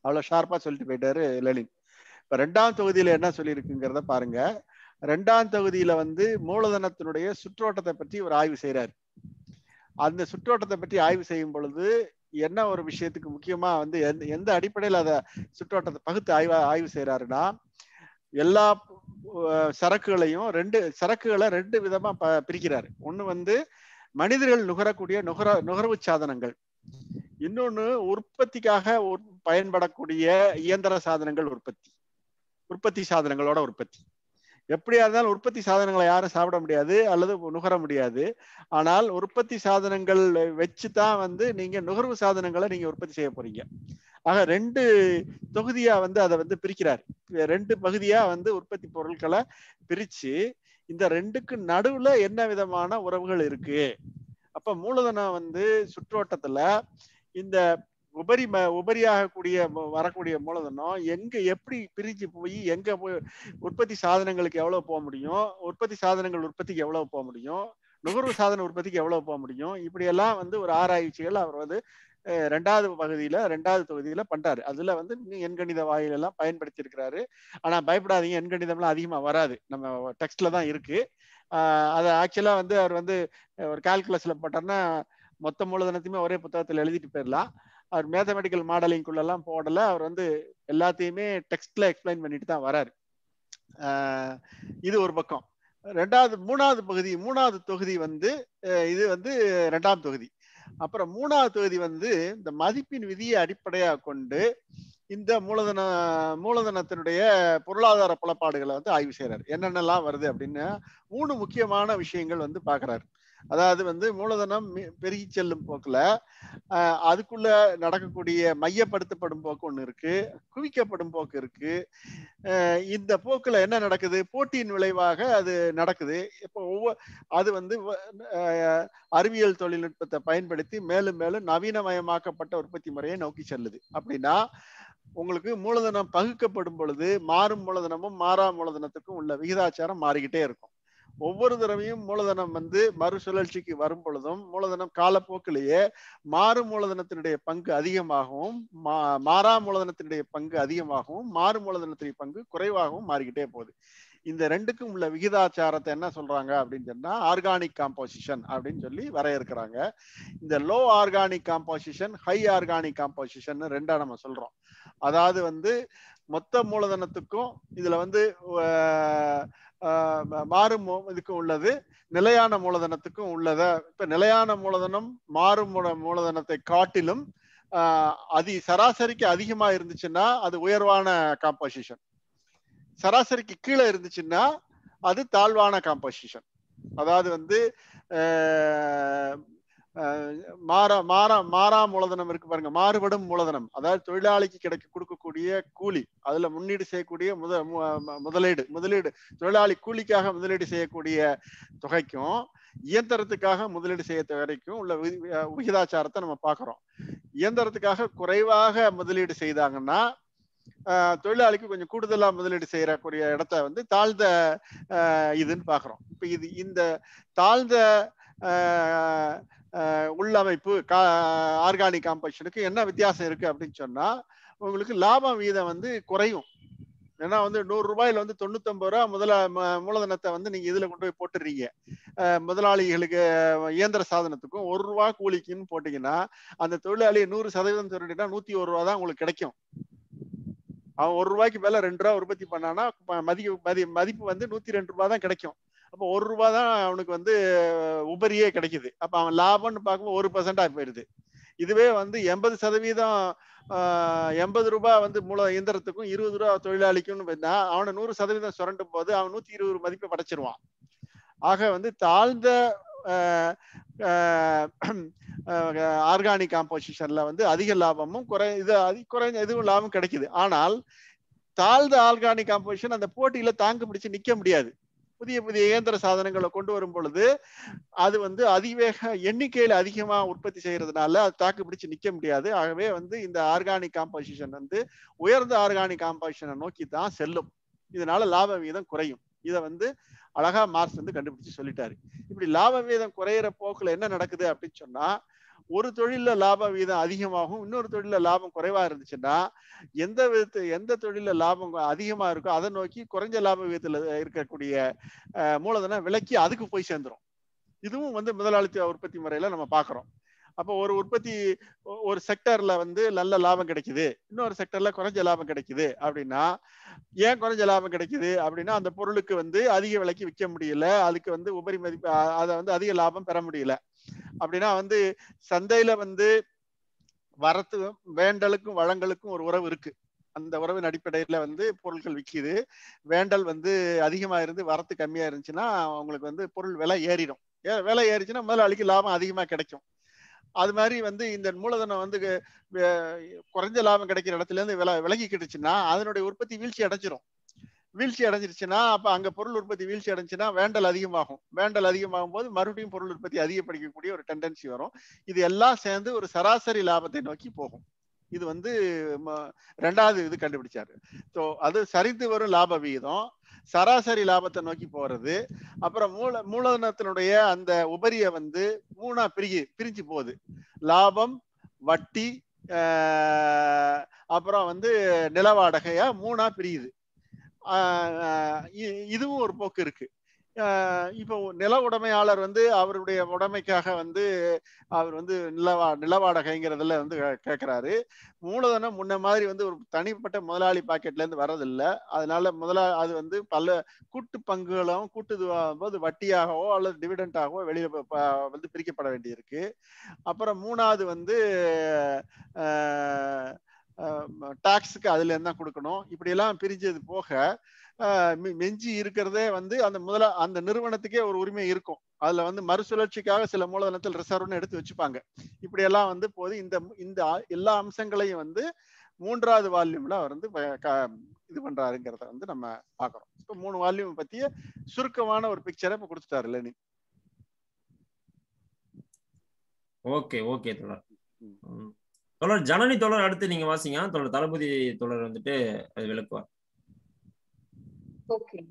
அவ்வளவு ஷார்ப்பா சொல்லிட்டு போயிட்டாரு லெனின் இப்ப ரெண்டாம் தொகுதியில என்ன சொல்லியிருக்குங்கிறத பாருங்க ரெண்டாம் தொகுதியில வந்து மூலதனத்தினுடைய சுற்றோட்டத்தை பற்றி ஒரு ஆய்வு செய்யறாரு அந்த சுற்றோட்டத்தை பற்றி ஆய்வு செய்யும் பொழுது என்ன ஒரு விஷயத்துக்கு முக்கியமா வந்து எந்த எந்த அடிப்படையில் அதை சுற்றோட்டத்தை பகுத்து ஆய்வா ஆய்வு செய்யறாருன்னா எல்லா அஹ், சரக்குகளையும் ரெண்டு சரக்குகளை ரெண்டு விதமா ப- பிரிக்கிறாரு ஒண்ணு வந்து மனிதர்கள் நுகரக்கூடிய நுகர நுகர்வு சாதனங்கள் இன்னொன்னு உற்பத்திக்காக உற்- பயன்படக்கூடிய இயந்திர சாதனங்கள் உற்பத்தி உற்பத்தி சாதனங்களோட உற்பத்தி எப்படியா இருந்தாலும் உற்பத்தி சாதனங்களை யாரும் சாப்பிட முடியாது அல்லது நுகர முடியாது ஆனால் உற்பத்தி சாதனங்கள் வச்சு தான் வந்து நீங்க நுகர்வு சாதனங்களை நீங்க உற்பத்தி செய்ய போறீங்க ஆக ரெண்டு தொகுதியா வந்து அதை வந்து பிரிக்கிறார் ரெண்டு பகுதியா வந்து உற்பத்தி பொருட்களை பிரிச்சு இந்த ரெண்டுக்கு நடுவுல என்ன விதமான உறவுகள் இருக்கு அப்ப மூலதனம் வந்து சுற்றோட்டத்துல இந்த உபரி ம உபரியாகக்கூடிய ம- வரக்கூடிய மூலதனம் எங்க எப்படி பிரிஞ்சு போய் எங்க போய் உற்பத்தி சாதனங்களுக்கு எவ்வளவு போக முடியும் உற்பத்தி சாதனங்கள் உற்பத்திக்கு எவ்வளவு போக முடியும் நுகர்வு சாதன உற்பத்திக்கு எவ்வளவு போக முடியும் இப்படி எல்லாம் வந்து ஒரு ஆராய்ச்சிகள் அவர் வந்து அஹ், ரெண்டாவது பகுதியில ரெண்டாவது தொகுதியில பண்றாரு அதுல வந்து இன்னும் எண்கணித வாயில் எல்லாம் பயன்படுத்தி இருக்கிறாரு ஆனா பயப்படாதீங்க எண்கணிதம்லாம் அதிகமா வராது நம்ம டெக்ஸ்ட்ல தான் இருக்கு ஆஹ் அது ஆக்சுவலா வந்து அவர் வந்து அஹ், ஒரு கால்குலஸ்ல போட்டார்னா மொத்த மூலதனத்தையுமே ஒரே புத்தகத்துல எழுதிட்டு போயிடலாம் அவர் மேத்தமெட்டிக்கல் மாடலிங்குள்ளெல்லாம் போடல அவர் வந்து எல்லாத்தையுமே டெக்ஸ்ட்ல எக்ஸ்பிளைன் பண்ணிட்டு தான் வராரு ஆஹ் இது ஒரு பக்கம் ரெண்டாவது மூணாவது பகுதி மூணாவது தொகுதி வந்து அஹ் இது வந்து ரெண்டாம் தொகுதி அப்புறம் மூணாவது தொகுதி வந்து இந்த மதிப்பின் விதியை அடிப்படையாக கொண்டு இந்த மூலதன மூலதனத்தினுடைய பொருளாதார புலப்பாடுகளை வந்து ஆய்வு செய்யறாரு என்னென்னலாம் வருது அப்படின்னு மூணு முக்கியமான விஷயங்கள் வந்து பாக்குறாரு அதாவது வந்து மூலதனம் மி- பெருகி செல்லும் போக்குல ஆஹ் அதுக்குள்ள நடக்கக்கூடிய மையப்படுத்தப்படும் போக்கு ஒண்ணு இருக்கு குவிக்கப்படும் போக்கு இருக்கு ஆஹ் இந்த போக்குல என்ன நடக்குது போட்டியின் விளைவாக அது நடக்குது இப்போ ஒவ்வொரு அது வந்து வ- ஆஹ் அறிவியல் தொழில்நுட்பத்தை பயன்படுத்தி மேலும் மேலும் நவீனமயமாக்கப்பட்ட உற்பத்தி முறையை நோக்கி செல்லுது அப்படின்னா உங்களுக்கு மூலதனம் பகுக்கப்படும் பொழுது மாறும் மூலதனமும் மாறா மூலதனத்துக்கும் உள்ள விகிதாச்சாரம் மாறிக்கிட்டே இருக்கும் ஒவ்வொரு தடவையும் மூலதனம் வந்து மறுசுழற்சிக்கு வரும் பொழுதும் மூலதனம் காலப்போக்கிலேயே மாறும் மூலதனத்தினுடைய பங்கு அதிகமாகவும் மா- மாறா மூலதனத்தினுடைய பங்கு அதிகமாகவும் மாறும் மூலதனத்தினுடைய பங்கு குறைவாகவும் மாறிக்கிட்டே போகுது இந்த ரெண்டுக்கும் உள்ள விகிதாச்சாரத்தை என்ன சொல்றாங்க அப்படின்னு சொன்னா ஆர்கானிக் காம்போசிஷன் அப்படின்னு சொல்லி வரையறுக்கிறாங்க இந்த low organic composition high organic composition ரெண்டா நம்ம சொல்றோம் அதாவது வந்து மொத்த மூலதனத்துக்கும் இதுல வந்து ஆஹ், ஆஹ், ம- மாறும் மூ- இதுக்கும் உள்ளது நிலையான மூலதனத்துக்கும் உள்ளத இப்ப நிலையான மூலதனம் மாறும் மூல- மூலதனத்தை காட்டிலும் ஆஹ், அதி சராசரிக்கு அதிகமா இருந்துச்சுன்னா அது உயர்வான காம்போசிஷன் சராசரிக்கு கீழே இருந்துச்சுன்னா அது தாழ்வான காம்போசிஷன் அதாவது வந்து ஆஹ், ஆஹ், மாறா மாறா மாறா மூலதனம் இருக்கு பாருங்க மாறுபடும் மூலதனம் அதாவது தொழிலாளிக்கு கிடைக்க கொடுக்கக்கூடிய கூலி அதுல முன்னீடு செய்யக்கூடிய முத மு- ம- முதலீடு முதலீடு தொழிலாளி கூலிக்காக முதலீடு செய்யக்கூடிய தொகைக்கும் இயந்திரத்துக்காக முதலீடு செய்ய வரைக்கும் உள்ள வி- அஹ் விகிதாச்சாரத்தை நம்ம பார்க்கிறோம் இயந்திரத்துக்காக குறைவாக முதலீடு செய்தாங்கன்னா ஆஹ் தொழிலாளிக்கு கொஞ்சம் கூடுதலா முதலீடு செய்யறக்கூடிய இடத்த வந்து தாழ்ந்த ஆஹ் இதுன்னு பாக்குறோம் இப்ப இது இந்த தாழ்ந்த ஆஹ் ஆஹ் உள்ளமைப்பு ஆர்கானிக் காம்பஷனுக்கு என்ன வித்தியாசம் இருக்கு அப்படின்னு சொன்னா உங்களுக்கு லாபம் வீதம் வந்து குறையும் ஏன்னா வந்து நூறு ரூபாயில வந்து தொண்ணூத்தொன்பது ரூபா முதல ம- மூலதனத்தை வந்து நீங்க இதுல கொண்டு போய் போட்டுறீங்க அஹ் முதலாளிகளுக்கு இயந்திர சாதனத்துக்கும் ஒரு ரூபா கூலிக்குன்னு போட்டீங்கன்னா அந்த தொழிலாளி நூறு சதவீதம் சொல்லிட்டா நூத்தி ஒரு ரூபா தான் உங்களுக்கு கிடைக்கும் அவன் ஒரு ரூபாய்க்கு மேல ரெண்டு ரூபா உற்பத்தி பண்ணானா ப- மதிப்பு மதி மதிப்பு வந்து நூத்தி ரெண்டு ரூபாய் தான் கிடைக்கும் அப்போ ஒரு ரூபா தான் அவனுக்கு வந்து அஹ், உபரியே கிடைக்குது அப்ப அவன் லாபம்னு பார்க்கும்போது ஒரு பர்சன்டா போயிருது இதுவே வந்து எண்பது சதவீதம் ஆஹ், எண்பது ரூபாய் வந்து மூல இயந்திரத்துக்கும் இருபது ரூபா தொழிலாளிக்கும்னு பார்த்தா அவனை நூறு சதவீதம் சுரண்டும் போது அவன் நூத்தி இருபது மதிப்பை படைச்சிருவான் ஆக வந்து தாழ்ந்த ஆர்கானிக் காம்போசிஷன்ல வந்து அதிக லாபமும் குறை இது அதி குறைஞ்ச இதுவும் லாபம் கிடைக்குது ஆனால் தாழ்ந்த ஆர்கானிக் காம்போசிஷன் அந்த போட்டியில தாக்கு பிடிச்சு நிக்க முடியாது புதிய புதிய இயந்திர சாதனங்களை கொண்டு வரும் பொழுது அது வந்து அதிவேக எண்ணிக்கையில அதிகமா உற்பத்தி செய்யறதுனால அது தாக்கு பிடிச்சு நிக்க முடியாது ஆகவே வந்து இந்த ஆர்கானிக் காம்போசிஷன் வந்து உயர்ந்த ஆர்கானிக் காம்போசிஷனை நோக்கி தான் செல்லும் இதனால லாப விகிதம் குறையும் இதை வந்து அழகா மார்க்ஸ் வந்து கண்டுபிடிச்சு சொல்லிட்டாரு இப்படி லாப விகிதம் குறையிற போக்குல என்ன நடக்குது அப்படின்னு சொன்னா ஒரு தொழில்ல லாப வீதம் அதிகமாகும் இன்னொரு தொழில்ல லாபம் குறைவா இருந்துச்சுன்னா எந்த விதத்து எந்த தொழில்ல லாபம் அதிகமா இருக்கோ அதை நோக்கி குறைஞ்ச லாப விகிதத்துல இருக்கக்கூடிய அஹ், மூலதனம் விலைக்கு அதுக்கு போய் சேர்ந்துரும் இதுவும் வந்து முதலாளித்துவ உற்பத்தி முறையில நம்ம பாக்குறோம் அப்போ ஒரு உற்பத்தி ஒ- ஒரு செக்டர்ல வந்து நல்ல லாபம் கிடைக்குது இன்னொரு செக்டர்ல குறைஞ்ச லாபம் கிடைக்குது அப்படின்னா ஏன் குறைஞ்ச லாபம் கிடைக்குது அப்படின்னா அந்த பொருளுக்கு வந்து அதிக விலைக்கு விற்க முடியல அதுக்கு வந்து உபரி மதிப்பு அ- அதை வந்து அதிக லாபம் பெற முடியல அப்படின்னா வந்து சந்தையில வந்து வரத்து வேண்டலுக்கும் வழங்கலுக்கும் ஒரு உறவு இருக்கு அந்த உறவின் அடிப்படையில வந்து பொருட்கள் விற்கிது வேண்டல் வந்து அதிகமா இருந்து வரத்து கம்மியா இருந்துச்சுன்னா உங்களுக்கு வந்து பொருள் விலை ஏறிடும் ஏ விலை ஏறிச்சுன்னா முதலாளிக்கு லாபம் அதிகமா கிடைக்கும் அது மாதிரி வந்து இந்த மூலதனம் வந்து வே- குறைஞ்ச லாபம் கிடைக்கிற இடத்துல இருந்து விலை விலகிக்கிட்டுச்சுன்னா அதனுடைய உற்பத்தி வீழ்ச்சி அடைஞ்சிரும் வீழ்ச்சி அடைஞ்சிருச்சுன்னா அப்ப அங்க பொருள் உற்பத்தி வீழ்ச்சி அடைஞ்சுன்னா வேண்டல் அதிகமாகும் வேண்டல் அதிகமாகும் போது மறுபடியும் பொருள் உற்பத்தி அதிகப்படுத்தக்கூடிய ஒரு டெண்டன்சி வரும் இது எல்லாம் சேர்ந்து ஒரு சராசரி லாபத்தை நோக்கி போகும் இது வந்து ம- ரெண்டாவது இது கண்டுபிடிச்சாரு ஸோ அது சரிந்து வரும் லாப விகிதம் சராசரி லாபத்தை நோக்கி போறது அப்புறம் மூல மூலதனத்தினுடைய அந்த உபரிய வந்து மூணா பிரிகி பிரிஞ்சு போகுது லாபம் வட்டி ஆஹ் அப்புறம் வந்து நில வாடகையா மூணா பிரியுது ஆஹ் ஆஹ் இ- இதுவும் ஒரு போக்கு இருக்கு ஆஹ் இப்போ நில உடைமையாளர் வந்து அவருடைய உடைமைக்காக வந்து அவர் வந்து நிலவா நில வாடகைங்கிறதுல வந்து கே- கேக்குறாரு மூலதனம் முன்ன மாதிரி வந்து ஒரு தனிப்பட்ட முதலாளி பாக்கெட்ல இருந்து வர்றதில்ல அதனால முதலா அது வந்து பல கூட்டு பங்குகளும் கூட்டு இதுவாகும் போது வட்டியாகவோ அல்லது டிவிடெண்டாகவோ வெளியில ப- ப- வந்து பிரிக்கப்பட வேண்டியிருக்கு அப்புறம் மூணாவது வந்து டாக்ஸுக்கு அதுல இருந்து தான் கொடுக்கணும் இப்படி எல்லாம் பிரிஞ்சது போக ஆஹ் மி- மிஞ்சி இருக்கிறதே வந்து அந்த முதல அந்த நிறுவனத்துக்கே ஒரு உரிமை இருக்கும் அதுல வந்து மறுசுழற்சிக்காக சில மூலதனத்தில் ரிசர்வ்னு எடுத்து வச்சுப்பாங்க இப்படி எல்லாம் வந்து போது இந்த இந்த ஆ- எல்லா அம்சங்களையும் வந்து மூன்றாவது வால்யூம்ல அவர் வந்து ப- க- இது பண்றாருங்கிறத வந்து நம்ம பாக்குறோம் இப்போ மூணு வால்யூம் பத்திய சுருக்கமான ஒரு பிக்சரை இப்ப கொடுத்துட்டாரு லெனின் ஓகே ஓகே தொடர் ம். ம். தொடர் ஜனனி தொடர் அடுத்து நீங்க வாசிங்க தொடர் தளபதி தொடர் வந்துட்டு அது விளக்குவார் ஓகே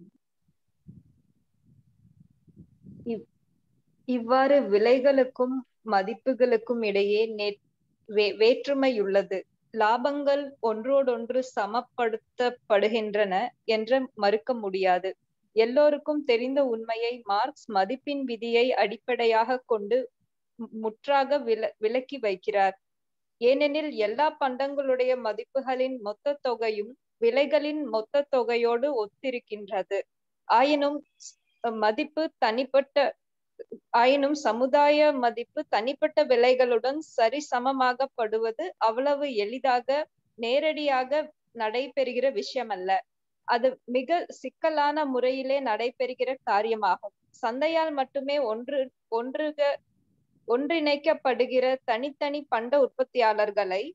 இவ்- இவ்வாறு விலைகளுக்கும் மதிப்புகளுக்கும் இடையே நெ- வே- வேற்றுமையுள்ளது லாபங்கள் ஒன்றோடொன்று சமப்படுத்தப்படுகின்றன என்று மறுக்க முடியாது எல்லோருக்கும் தெரிந்த உண்மையை மார்க்ஸ் மதிப்பின் விதியை அடிப்படையாக கொண்டு மு- முற்றாக வில விலக்கி வைக்கிறார் ஏனெனில் எல்லா பண்டங்களுடைய மதிப்புகளின் மொத்த தொகையும் விலைகளின் மொத்த தொகையோடு ஒத்திருக்கின்றது ஆயினும் ஸ்- மதிப்பு தனிப்பட்ட ஆயினும் சமுதாய மதிப்பு தனிப்பட்ட விலைகளுடன் சரிசமமாகப்படுவது அவ்வளவு எளிதாக நேரடியாக நடைபெறுகிற விஷயமல்ல அது மிக சிக்கலான முறையிலே நடைபெறுகிற காரியமாகும் சந்தையால் மட்டுமே ஒன்று ஒன்றுக ஒன்றிணைக்கப்படுகிற தனித்தனி பண்ட உற்பத்தியாளர்களை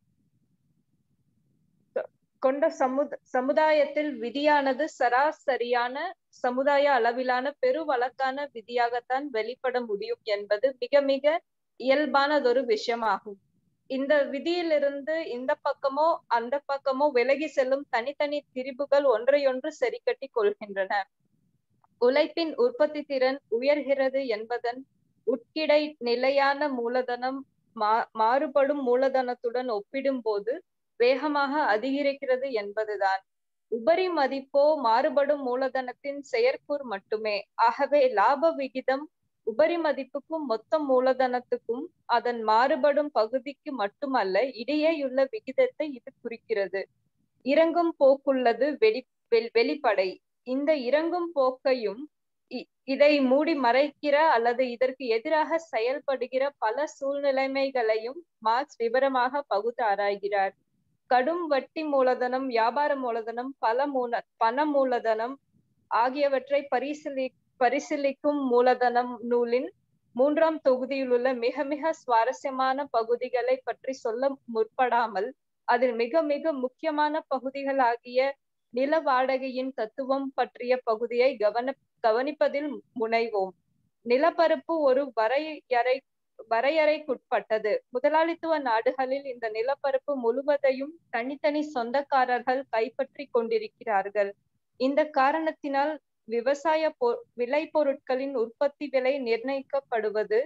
கொண்ட சமுத சமுதாயத்தில் விதியானது சராசரியான சமுதாய அளவிலான பெரு வழக்கான விதியாகத்தான் வெளிப்பட முடியும் என்பது மிக மிக இயல்பானதொரு விஷயமாகும் இந்த விதியிலிருந்து இந்த பக்கமோ அந்த பக்கமோ விலகி செல்லும் தனித்தனி திரிபுகள் ஒன்றையொன்று சரிக்கட்டி கொள்கின்றன உழைப்பின் உற்பத்தி திறன் உயர்கிறது என்பதன் உட்கிடை நிலையான மூலதனம் மா மாறுபடும் மூலதனத்துடன் ஒப்பிடும்போது வேகமாக அதிகரிக்கிறது என்பதுதான் உபரி மதிப்போ மாறுபடும் மூலதனத்தின் செயற்கூர் மட்டுமே ஆகவே லாப விகிதம் உபரி மதிப்புக்கும் மொத்த மூலதனத்துக்கும் அதன் மாறுபடும் பகுதிக்கு மட்டுமல்ல இடையேயுள்ள விகிதத்தை இது குறிக்கிறது இறங்கும் போக்குள்ளது வெளி வெ- வெளிப்படை இந்த இறங்கும் போக்கையும் இ- இதை மூடி மறைக்கிற அல்லது இதற்கு எதிராக செயல்படுகிற பல சூழ்நிலைமைகளையும் மார்க்ஸ் விவரமாக பகுத்து ஆராய்கிறார் கடும் வட்டி மூலதனம் வியாபார மூலதனம் பல மூல பண மூலதனம் ஆகியவற்றை பரிசீலி பரிசீலிக்கும் மூலதனம் நூலின் மூன்றாம் தொகுதியில் உள்ள மிக மிக சுவாரஸ்யமான பகுதிகளை பற்றி சொல்ல முற்படாமல் அதில் மிக மிக முக்கியமான பகுதிகளாகிய நில வாடகையின் தத்துவம் பற்றிய பகுதியை கவன கவனிப்பதில் முனைவோம் நிலப்பரப்பு ஒரு வரையறை வரையறைக்குட்பட்டது முதலாளித்துவ நாடுகளில் இந்த நிலப்பரப்பு முழுவதையும் தனித்தனி சொந்தக்காரர்கள் கைப்பற்றி கொண்டிருக்கிறார்கள் இந்த காரணத்தினால் விவசாய பொ விளைபொருட்களின் உற்பத்தி விலை நிர்ணயிக்கப்படுவது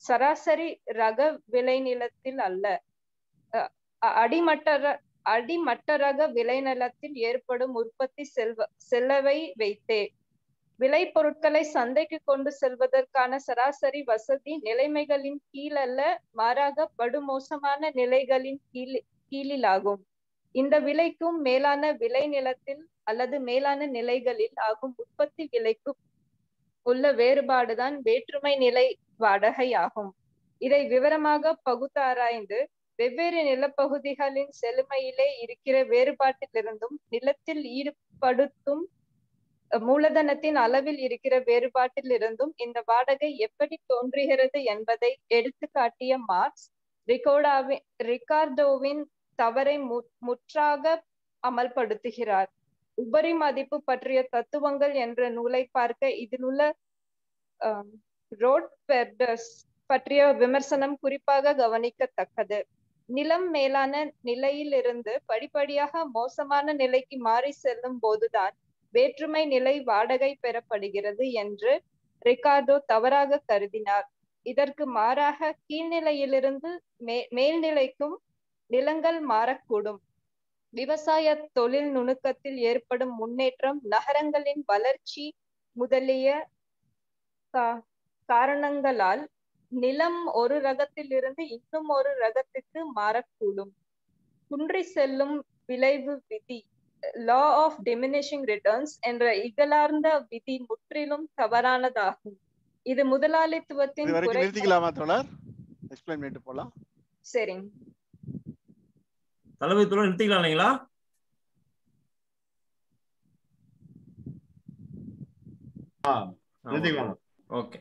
சராசரி ரக விளைநிலத்தில் அல்ல அஹ் அ- அடிமட்ட ர- அடிமட்ட ரக விளைநிலத்தில் ஏற்படும் உற்பத்தி செல்வ செலவை வைத்தே விளைபொருட்களை சந்தைக்கு கொண்டு செல்வதற்கான சராசரி வசதி நிலைமைகளின் கீழ் அல்ல மாறாக படுமோசமான நிலைகளின் கீழ் கீழிலாகும் இந்த விலைக்கும் மேலான விளைநிலத்தில் அல்லது மேலான நிலைகளில் ஆகும் உற்பத்தி விலைக்கும் உள்ள வேறுபாடுதான் வேற்றுமை நிலை வாடகை ஆகும் இதை விவரமாக பகுத்தாராய்ந்து வெவ்வேறு நிலப்பகுதிகளின் செழுமையிலே இருக்கிற வேறுபாட்டிலிருந்தும் நிலத்தில் ஈடுபடுத்தும் அஹ், மூலதனத்தின் அளவில் இருக்கிற வேறுபாட்டிலிருந்தும் இந்த வாடகை எப்படி தோன்றுகிறது என்பதை எடுத்து காட்டிய மார்க்ஸ் ரிகோடாவின் ரிகார்டோவின் தவறை மு- முற்றாக அமல்படுத்துகிறார் உபரி மதிப்பு பற்றிய தத்துவங்கள் என்ற நூலை பார்க்க இதிலுள்ள ஆம், ரோட் பெர்டஸ் பற்றிய விமர்சனம் குறிப்பாக கவனிக்கத்தக்கது நிலம் மேலான நிலையிலிருந்து படிப்படியாக மோசமான நிலைக்கு மாறி செல்லும் போதுதான் வேற்றுமை நிலை வாடகை பெறப்படுகிறது என்று ரிகார்டோ தவறாக கருதினார் இதற்கு மாறாக கீழ்நிலையிலிருந்து மே மேல்நிலைக்கும் நிலங்கள் மாறக்கூடும் விவசாய தொழில் நுணுக்கத்தில் ஏற்படும் முன்னேற்றம் நகரங்களின் வளர்ச்சி முதலிய கா- காரணங்களால் நிலம் ஒரு ரகத்திலிருந்து இன்னும் ஒரு ரகத்துக்கு மாறக்கூடும் குன்றி செல்லும் விளைவு விதி லா ஆஃப் டிமினிஷிங் ரிட்டர்ன்ஸ் என்ற இகழார்ந்த விதி முற்றிலும் தவறானதாகும் இது முதலாளித்துவத்தின் இது வரைக்கும் குறை நிறுத்திக்கலாமா தோழர் எக்ஸ்பிளைன் பண்ணிட்டு போலாம் சரிங்க தளபதி தோழர் நிறுத்திக்கலாம் இல்லைங்களா நிறுத்திக்கலாம். ஓகே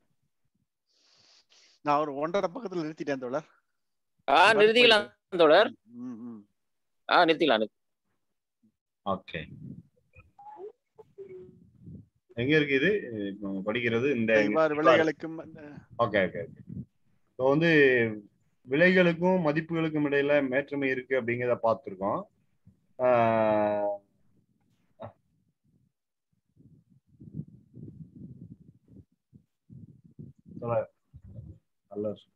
நான் ஒரு ஒன்றரை பக்கத்துல நிறுத்திட்டேன் தோழர் ஆ நிறுத்திக்கலாம் தோழர் ம், ம். ஆ நிறுத்திக்கலாம் நிறுத்தி- ஓகே எங்க இருக்கு இது இப்போ நம்ம படிக்கிறது இந்த இவ்வாறு விலைகளுக்கும் ஓகே ஓகே ஓகே ஸோ வந்து விலைகளுக்கும் மதிப்புகளுக்கும் இடையில மேற்றுமை இருக்கு அப்படிங்கிறத பார்த்துருக்கோம் ஆஹ் சொல்ல- நல்ல விஷயம்.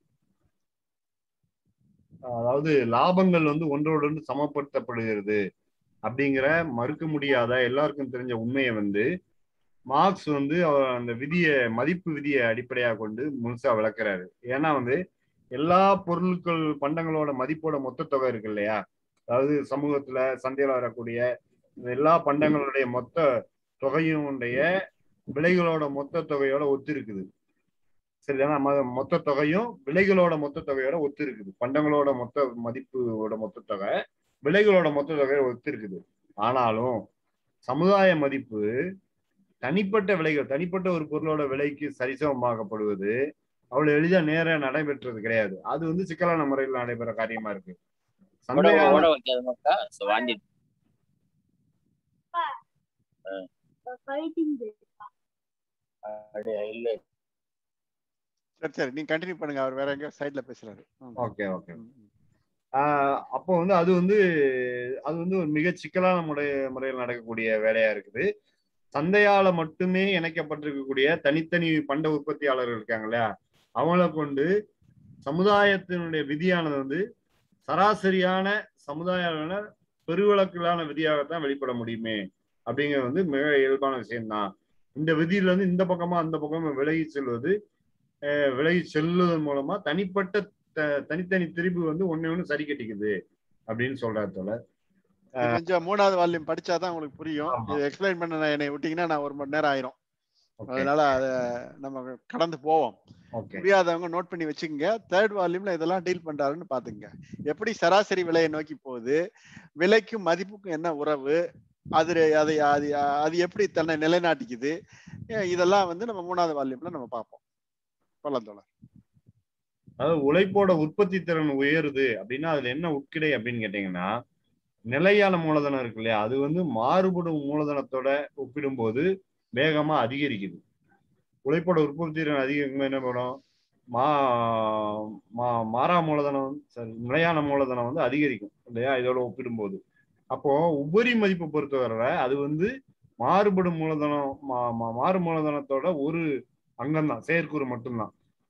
அதாவது லாபங்கள் வந்து ஒன்றோடு ஒன்று சமப்படுத்தப்படுகிறது அப்படிங்கிற மறுக்க முடியாத எல்லாருக்கும் தெரிஞ்ச உண்மையை வந்து மார்க்ஸ் வந்து அவர் அந்த விதியை மதிப்பு விதியை அடிப்படையாக கொண்டு முழுசா விளக்குறாரு ஏன்னா வந்து எல்லா பொருட்கள் பண்டங்களோட மதிப்போட மொத்த தொகை இருக்கு இல்லையா அதாவது சமூகத்துல சந்தையில வரக்கூடிய இந்த எல்லா பண்டங்களுடைய மொத்த தொகையும் உடைய விலைகளோட மொத்த தொகையோட ஒத்து இருக்குது சரிதானா ம- மொத்த தொகையும் விலைகளோட மொத்த தொகையோட ஒத்து இருக்குது பண்டங்களோட மொத்த மதிப்போட மொத்த தொகை விலைகளோட மொத்த தொகையோட ஒத்து இருக்குது ஆனாலும் சமுதாய மதிப்பு தனிப்பட்ட விலைகள் தனிப்பட்ட ஒரு பொருளோட விலைக்கு சரிசமமாக்கப்படுவது அவ்வளவு எளிதா நேர நடைபெற்றது கிடையாது அது வந்து சிக்கலான முறையில் நடைபெற காரியமா இருக்கு ஓட சந்தையாளர் ஓட வைக்காத மக்கா So, வாந்தி அப்படியே இல்ல சரி சரி நீங்க கண்டினியூ பண்ணுங்க அவர் வேற எங்கேயோ சைட்ல பேசுறாரு ம். ஓகே ஓகே ம், ம். ஆஹ் அப்போ வந்து அது வந்து அது வந்து ஒரு மிக சிக்கலான முறை முறையில் நடக்கக்கூடிய வேலையா இருக்குது சந்தையால மட்டுமே இணைக்கப்பட்டிருக்கக்கூடிய தனித்தனி பண்ட உற்பத்தியாளர்கள் இருக்காங்க இல்லையா அவங்கள கொண்டு சமுதாயத்தினுடைய விதியானது வந்து சராசரியான சமுதாய அளவுல பெருவிளக்கிலான விதியாகத்தான் வெளிப்பட முடியுமே அப்படிங்கிறது வந்து மிக இயல்பான விஷயம்தான் இந்த விதியில இருந்து இந்த பக்கமா அந்த பக்கமா விலகி செல்வது அஹ் விலகி செல்வதன் மூலமா தனிப்பட்ட த- தனித்தனி திரிபு வந்து ஒண்ணு ஒண்ணு சரி கட்டிக்குது அப்படின்னு சொல்றாரு தோழர் இது கொஞ்சம் மூணாவது வால்யூம் படிச்சாதான் உங்களுக்கு புரியும் ஆமா. இது எக்ஸ்பிளைன் பண்ண நான் என்னை விட்டீங்கன்னா நான் ஒரு மணி நேரம் ஆயிரும் ஓகே அதனால அதை நம்ம கடந்து போவோம் ஓகே புரியாதவங்க நோட் பண்ணி வச்சுக்கோங்க தேர்ட் வால்யூம்ல இதெல்லாம் டீல் பண்றாருன்னு பாத்துங்க எப்படி சராசரி விலையை நோக்கி போகுது விலைக்கும் மதிப்புக்கும் என்ன உறவு அது அதை அது அது எப்படி தன்னை நிலைநாட்டிக்குது அஹ் இதெல்லாம் வந்து நம்ம மூணாவது வால்யூம்ல நம்ம பார்ப்போம் சொல்லலாம் தோழர் அதாவது உழைப்போட உற்பத்தி திறன் உயருது அப்படின்னா அதுல என்ன உட்கிடை அப்படின்னு கேட்டீங்கன்னா நிலையான மூலதனம் இருக்கு இல்லையா அது வந்து மாறுபடும் மூலதனத்தோட ஒப்பிடும்போது வேகமா அதிகரிக்குது உழைப்போட உற்பத்தி திறன் அதிகம் என்ன பண்ணும் மா மா- மாறா மூலதனம் சரி நிலையான மூலதனம் வந்து அதிகரிக்கும் இல்லையா இதோட ஒப்பிடும்போது அப்போ உபரி மதிப்பை பொறுத்தவரை அது வந்து மாறுபடும் மூலதனம் மா- மா- மாறு மூலதனத்தோட ஒரு அங்கம்தான் செயற்கூறு மட்டும்தான்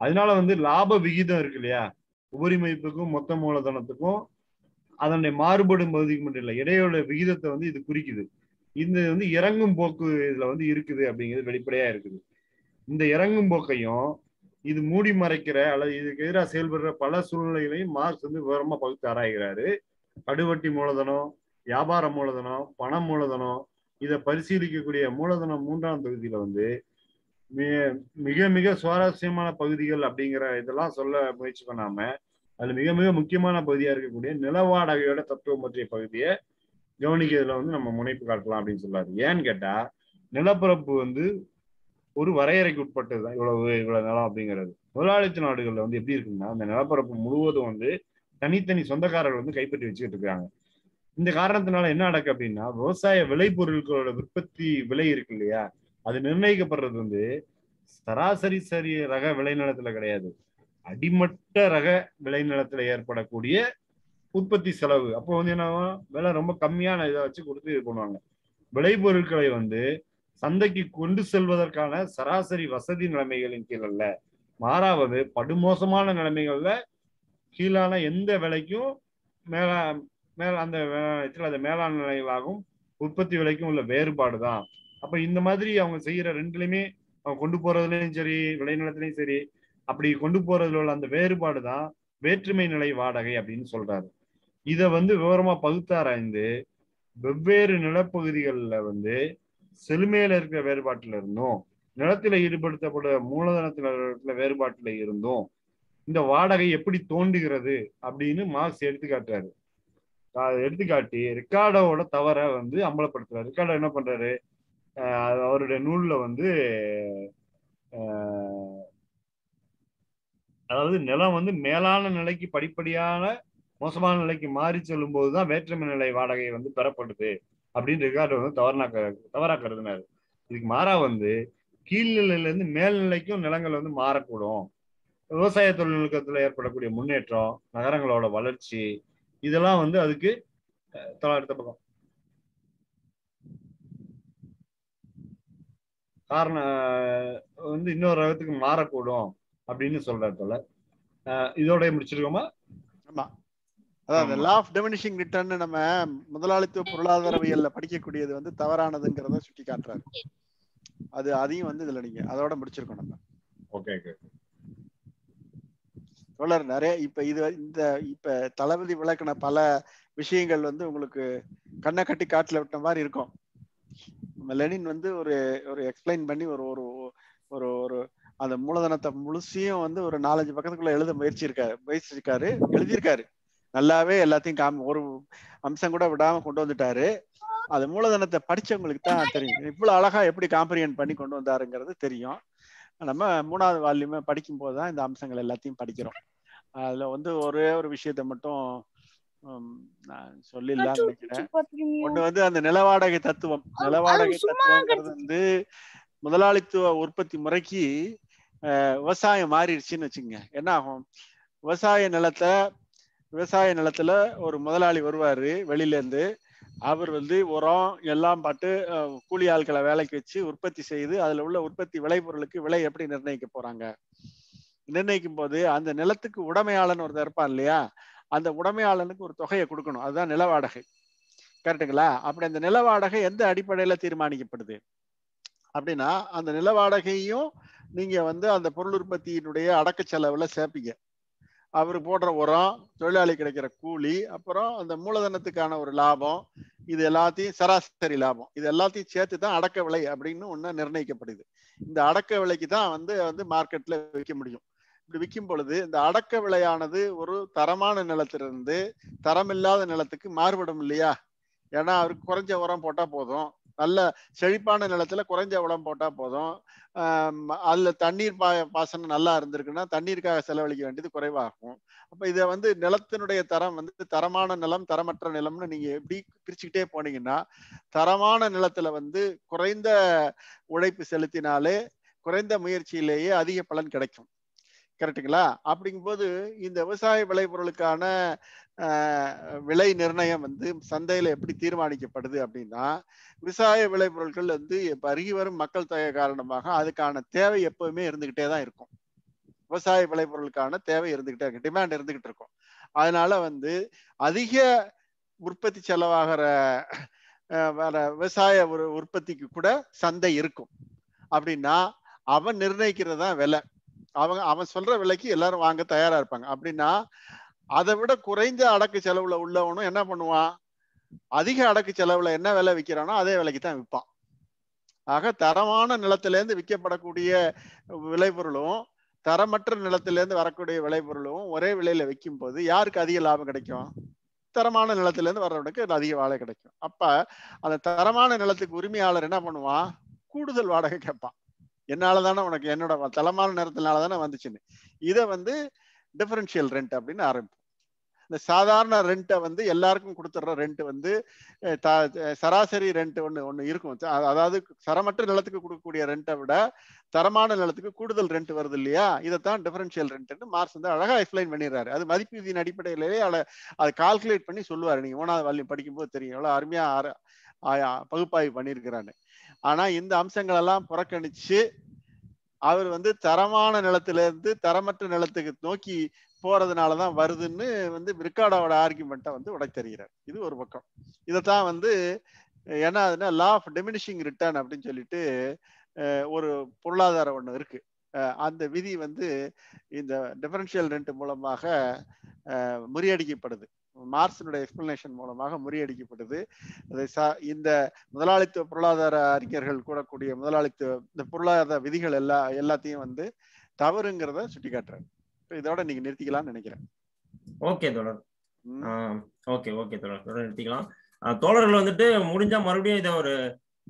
அதனால வந்து லாப விகிதம் இருக்கு இல்லையா உபரி மதிப்புக்கும் மொத்த மூலதனத்துக்கும் அதனுடைய மாறுபடும் பகுதிக்கு மட்டும் இல்லை இடையோட விகிதத்தை வந்து இது குறிக்குது இந்த வந்து இறங்கும் போக்கு இதுல வந்து இருக்குது அப்படிங்கிறது வெளிப்படையா இருக்குது இந்த இறங்கும் போக்கையும் இது மூடி மறைக்கிற அல்லது இதுக்கு எதிராக செயல்படுற பல சூழ்நிலைகளையும் மார்க்ஸ் வந்து விவரமா பகுத்து ஆராய்கிறாரு கடுவட்டி மூலதனம் வியாபார மூலதனம் பண மூலதனம் இதை பரிசீலிக்கக்கூடிய மூலதனம் மூன்றாம் தொகுதியில வந்து மி- மிக மிக சுவாரஸ்யமான பகுதிகள் அப்படிங்கிற இதெல்லாம் சொல்ல முயற்சி பண்ணாம அதுல மிக மிக முக்கியமான பகுதியா இருக்கக்கூடிய நில வாடகையோட தத்துவம் பற்றிய பகுதியை கவனிக்கிறதுல வந்து நம்ம முனைப்பு காட்டலாம் அப்படின்னு சொல்லாரு ஏன்னு கேட்டா நிலப்பரப்பு வந்து ஒரு வரையறைக்கு உட்பட்டது தான் இவ்வளவு இவ்வளவு நிலம் அப்படிங்கிறது முதலாளித்த நாடுகள்ல வந்து எப்படி இருக்குன்னா அந்த நிலப்பரப்பு முழுவதும் வந்து தனித்தனி சொந்தக்காரர்கள் வந்து கைப்பற்றி வச்சுக்கிட்டு இருக்காங்க இந்த காரணத்தினால என்ன நடக்கு அப்படின்னா விவசாய விளைபொருட்களோட உற்பத்தி விலை இருக்கு இல்லையா அது நிர்ணயிக்கப்படுறது வந்து சராசரி சரி ரக விளைநிலத்துல கிடையாது அடிமட்ட ரக விளைநிலத்துல ஏற்படக்கூடிய உற்பத்தி செலவு அப்போ வந்து என்ன ஆகும்? விலை ரொம்ப கம்மியான இதை வச்சு கொடுத்து இது பண்ணுவாங்க விளைபொருட்களை வந்து சந்தைக்கு கொண்டு செல்வதற்கான சராசரி வசதி நிலைமைகளின் கீழ் அல்ல மாறாவது படுமோசமான நிலைமைகள்ல கீழான எந்த விலைக்கும் மேலா மேல அந்த வே- அது மேலாண் நிலைகளாகும் உற்பத்தி விலைக்கும் உள்ள வேறுபாடு தான் அப்ப இந்த மாதிரி அவங்க செய்யற ரெண்டுலையுமே அவங்க கொண்டு போறதுலயும் சரி விளைநிலத்திலையும் சரி அப்படி கொண்டு போறதுல உள்ள அந்த வேறுபாடு தான் வேற்றுமை நிலை வாடகை அப்படின்னு சொல்றாரு இத வந்து விவரமா பகுத்தாராய்ந்து வெவ்வேறு நிலப்பகுதிகளில் வந்து செழுமையில இருக்கிற வேறுபாட்டுல இருந்தும் நிலத்துல ஈடுபடுத்தப்பட மூலதனத்துல இருக்கிற வேறுபாட்டுல இருந்தும் இந்த வாடகை எப்படி தோண்டுகிறது அப்படின்னு மார்க்ஸ் எடுத்துக்காட்டுறாரு அதை எடுத்துக்காட்டி ரிக்கார்டோட தவற வந்து அம்பலப்படுத்துறாரு ரிக்கார்டோ என்ன பண்றாரு ஆஹ் அவருடைய நூல்ல வந்து ஆஹ் அதாவது நிலம் வந்து மேலான நிலைக்கு படிப்படியான மோசமான நிலைக்கு மாறி செல்லும் போதுதான் வேற்றுமை நிலை வாடகை வந்து பெறப்படுது அப்படின்னு ரிகார்டு வந்து தவறா தவறா கருதினாரு இதுக்கு மாறா வந்து கீழ்நிலையில இருந்து மேல்நிலைக்கும் நிலங்கள் வந்து மாறக்கூடும் விவசாய தொழில்நுட்பத்துல ஏற்படக்கூடிய முன்னேற்றம் நகரங்களோட வளர்ச்சி இதெல்லாம் வந்து அதுக்கு அஹ், தொ- அடுத்த பக்கம் காரணம் அஹ், வந்து இன்னொரு ரகத்துக்கு மாறக்கூடும் அப்படின்னு சொல்றாரு போல அஹ், இதோட முடிச்சிருக்கோமா ஆமா அதான் அந்த ஆமா. லா ஆஃப் டிமினிஷிங் ரிட்டர்ன் நம்ம முதலாளித்துவ பொருளாதாரவியல்ல படிக்கக்கூடியது வந்து தவறானதுங்கிறத சுட்டி காட்டுறாரு அது அதையும் வந்து இதுல நீங்க அதோட முடிச்சிருக்கோம் நம்ம ஓகே ஓகே தோழர் நிறைய இப்ப இது இந்த இப்ப தளபதி விளக்குன பல விஷயங்கள் வந்து உங்களுக்கு கண்ணை கட்டி காட்டுல விட்ட மாதிரி இருக்கும் நம்ம லெனின் வந்து ஒரு ஒரு எக்ஸ்பிளைன் பண்ணி ஒரு ஒரு ஒரு ஒரு அந்த மூலதனத்தை முழுசையும் வந்து ஒரு நாலஞ்சு பக்கத்துக்குள்ள எழுத முயற்சி இருக்காரு முயற்சிருக்காரு எழுதியிருக்காரு நல்லாவே எல்லாத்தையும் காமி ஒரு அம்சம் கூட விடாம கொண்டு வந்துட்டாரு அது மூலதனத்தை படிச்சவங்களுக்கு தான் தெரியும் இவ்வளவு அழகா எப்படி காம்பரியன் பண்ணி கொண்டு வந்தாருங்கிறது தெரியும் நம்ம மூணாவது வால்யூமை படிக்கும் போது தான் இந்த அம்சங்கள் எல்லாத்தையும் படிக்கிறோம் அதுல வந்து ஒரே ஒரு விஷயத்தை மட்டும் ஹம், நான் சொல்லிடலாம்னு நினைக்கிறேன் ஒண்ணு வந்து அந்த நிலவாடகை தத்துவம் நிலவாடகை தத்துவங்கிறது வந்து முதலாளித்துவ உற்பத்தி முறைக்கு அஹ், விவசாயம் மாறிடுச்சுன்னு வச்சுங்க என்ன ஆகும் விவசாய நிலத்தை விவசாய நிலத்துல ஒரு முதலாளி வருவாரு வெளியில இருந்து அவர் வந்து உரம் எல்லாம் பாட்டு அஹ், கூலி ஆட்களை வேலைக்கு வச்சு உற்பத்தி செய்து அதுல உள்ள உற்பத்தி விளைபொருளுக்கு விலை எப்படி நிர்ணயிக்க போறாங்க நிர்ணயிக்கும் போது அந்த நிலத்துக்கு உடைமையாளன் ஒருத்தர் இருப்பான் இல்லையா அந்த உடைமையாளனுக்கு ஒரு தொகையை கொடுக்கணும் அதுதான் நில வாடகை கரெக்டுங்களா அப்படி அந்த நில வாடகை எந்த அடிப்படையில தீர்மானிக்கப்படுது அப்படின்னா அந்த நில வாடகையும் நீங்க வந்து அந்த பொருள் உற்பத்தியினுடைய அடக்க செலவுல சேர்ப்பீங்க அவர் போடுற உரம் தொழிலாளி கிடைக்கிற கூலி அப்புறம் அந்த மூலதனத்துக்கான ஒரு லாபம் இது எல்லாத்தையும் சராசரி லாபம் இது எல்லாத்தையும் சேர்த்து தான் அடக்க விலை அப்படின்னு ஒண்ணு நிர்ணயிக்கப்படுது இந்த அடக்க விலைக்கு தான் வந்து வந்து மார்க்கெட்ல விற்க முடியும் இப்படி விற்கும் பொழுது இந்த அடக்க விலையானது ஒரு தரமான நிலத்திலிருந்து தரமில்லாத நிலத்துக்கு மாறுபடும் இல்லையா ஏன்னா அவருக்கு குறைஞ்ச உரம் போட்டா போதும் நல்ல செழிப்பான நிலத்துல குறைஞ்ச உரம் போட்டா போதும் ஆஹ் அதுல தண்ணீர் பா பாசனம் நல்லா இருந்திருக்குன்னா தண்ணீருக்காக செலவழிக்க வேண்டியது குறைவாகும் அப்ப இதை வந்து நிலத்தினுடைய தரம் வந்து தரமான நிலம் தரமற்ற நிலம்னு நீங்க எப்படி பிரிச்சுக்கிட்டே போனீங்கன்னா தரமான நிலத்துல வந்து குறைந்த உழைப்பு செலுத்தினாலே குறைந்த முயற்சியிலேயே அதிக பலன் கிடைக்கும் கரெக்டுங்களா அப்படிங்கும்போது இந்த விவசாய விளைபொருளுக்கான ஆஹ், விலை நிர்ணயம் வந்து சந்தையில எப்படி தீர்மானிக்கப்படுது அப்படின்னா விவசாய விளைபொருட்கள் வந்து இப்ப அருகி வரும் மக்கள் தொகை காரணமாக அதுக்கான தேவை எப்பவுமே இருந்துகிட்டே தான் இருக்கும் விவசாய விளைபொருளுக்கான தேவை இருந்துகிட்டே இருக்கு டிமாண்ட் இருந்துகிட்டு இருக்கும் அதனால வந்து அதிக உற்பத்தி செலவாகிற அஹ், வேற விவசாய ஒரு உற்பத்திக்கு கூட சந்தை இருக்கும் அப்படின்னா அவன் நிர்ணயிக்கிறது தான் விலை அவங்க அவன் சொல்ற விலைக்கு எல்லாரும் வாங்க தயாரா இருப்பாங்க அப்படின்னா அதை விட குறைந்த அடக்கு செலவுல உள்ளவனும் என்ன பண்ணுவான் அதிக அடக்கு செலவுல என்ன விலை விற்கிறானோ அதே விலைக்கு தான் விற்பான் ஆக தரமான நிலத்திலேருந்து விற்கப்படக்கூடிய விளைபொருளும் தரமற்ற நிலத்திலேருந்து வரக்கூடிய விளைபொருளும் ஒரே விலையில விற்கும் போது யாருக்கு அதிக லாபம் கிடைக்கும் தரமான நிலத்திலேருந்து வர்றவனுக்கு அது அதிக வாழை கிடைக்கும் அப்ப அந்த தரமான நிலத்துக்கு உரிமையாளர் என்ன பண்ணுவான் கூடுதல் வாடகை கேட்பான் என்னால தானே உனக்கு என்னோட வ- தரமான நேரத்தினால தானே வந்துச்சுன்னு இதை வந்து டிஃபரன்ஷியல் ரெண்ட் அப்படின்னு ஆரம்பிப்போம் இந்த சாதாரண ரெண்ட்டை வந்து எல்லாருக்கும் கொடுத்துட்ற ரெண்ட் வந்து அஹ், த- அஹ், சராசரி ரெண்ட் ஒன்று ஒன்று இருக்கும் அ- அதாவது சரமற்ற நிலத்துக்கு கொடுக்கக்கூடிய ரெண்ட்டை விட தரமான நிலத்துக்கு கூடுதல் ரெண்ட் வருது இல்லையா இதைத்தான் டிஃபரன்ஷியல் ரெண்ட்னு மார்க்ஸ் வந்து அழகா எக்ஸ்பிளைன் பண்ணிடுறாரு அது மதிப்பு விதியின் அடிப்படையிலேயே அதை அதை கால்குலேட் பண்ணி சொல்லுவாரு நீங்க மூணாவது வால்யூம் படிக்கும்போது தெரியும் எவ்வளவு அருமையா ஆர- ஆ- பகுப்பாய்வு பண்ணியிருக்கிறான்னு ஆனா இந்த அம்சங்கள் எல்லாம் புறக்கணிச்சு அவர் வந்து தரமான நிலத்துல இருந்து தரமற்ற நிலத்துக்கு நோக்கி போறதுனாலதான் வருதுன்னு வந்து ரிக்கார்டோட ஆர்குமெண்ட்டை வந்து உடைத்தறிகிறார் இது ஒரு பக்கம் இதைத்தான் வந்து ஏன்னா அதுனா லா ஆஃப் டிமினிஷிங் ரிட்டர்ன் அப்படின்னு சொல்லிட்டு அஹ், ஒரு பொருளாதாரம் ஒண்ணு இருக்கு அஹ், அந்த விதி வந்து இந்த டிஃபரன்ஷியல் ரெண்ட் மூலமாக அஹ், முறியடிக்கப்படுது மார்க்சினுடைய எக்ஸ்பிளனேஷன் மூலமாக முறியடிக்கப்படுது அதை சா- இந்த முதலாளித்துவ பொருளாதார அறிஞர்கள் கூடக்கூடிய முதலாளித்துவ இந்த பொருளாதார விதிகள் எல்லா எல்லாத்தையும் வந்து தவறுங்கிறத சுட்டிக்காட்டுறாரு இப்ப இதோட நீங்க நிறுத்திக்கலாம்னு நினைக்கிறேன் ஓகே தொடர் ம். ஓகே ஓகே தொடர் தொடர் நிறுத்திக்கலாம் ஆஹ் தோழர்கள் வந்துட்டு முடிஞ்சா மறுபடியும் இதை ஒரு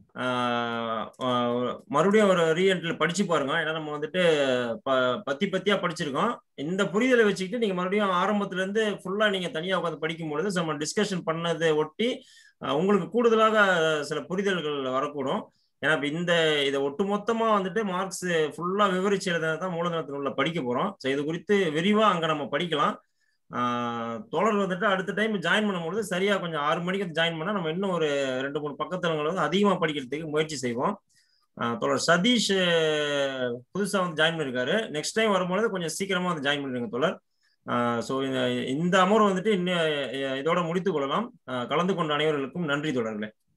ஆஹ் ஆஹ் மறுபடியும் ஒரு ரீஎன்ட்ரில் படிச்சு பாருங்க ஏன்னா நம்ம வந்துட்டு ப பத்தி பத்தியா படிச்சிருக்கோம் இந்த புரிதலை வச்சுக்கிட்டு நீங்க மறுபடியும் ஆரம்பத்துல இருந்து ஃபுல்லா நீங்க தனியா உட்காந்து படிக்கும் பொழுது நம்ம டிஸ்கஷன் பண்ணதை ஒட்டி ஆஹ் உங்களுக்கு கூடுதலாக சில புரிதல்கள் வரக்கூடும் ஏன்னா இப்ப இந்த இதை ஒட்டுமொத்தமா வந்துட்டு மார்க்ஸ் ஃபுல்லா விவரிச்சு எழுதுனதான் மூலதனத்தில் உள்ள படிக்க போறோம் ஸோ இது குறித்து விரிவா அங்க நம்ம படிக்கலாம் ஆஹ் தோழர் வந்துட்டு அடுத்த டைம் ஜாயின் பண்ணும்பொழுது சரியா கொஞ்சம் ஆறு மணிக்கு ஜாயின் பண்ணா நம்ம இன்னும் ஒரு ரெண்டு மூணு பக்கத்தலங்களை வந்து அதிகமா படிக்கிறதுக்கு முயற்சி செய்வோம் ஆஹ் தோழர் சதீஷ் அஹ், புதுசா வந்து ஜாயின் பண்ணிருக்காரு நெக்ஸ்ட் டைம் வரும்பொழுது கொஞ்சம் சீக்கிரமா வந்து ஜாயின் பண்ணிருங்க தோழர் ஸோ இந்த இந்த அமர்வு வந்துட்டு இன்னும் இதோட முடித்துக் கொள்ளலாம் ஆஹ் கலந்து கொண்ட அனைவர்களுக்கும் நன்றி தோழர்களே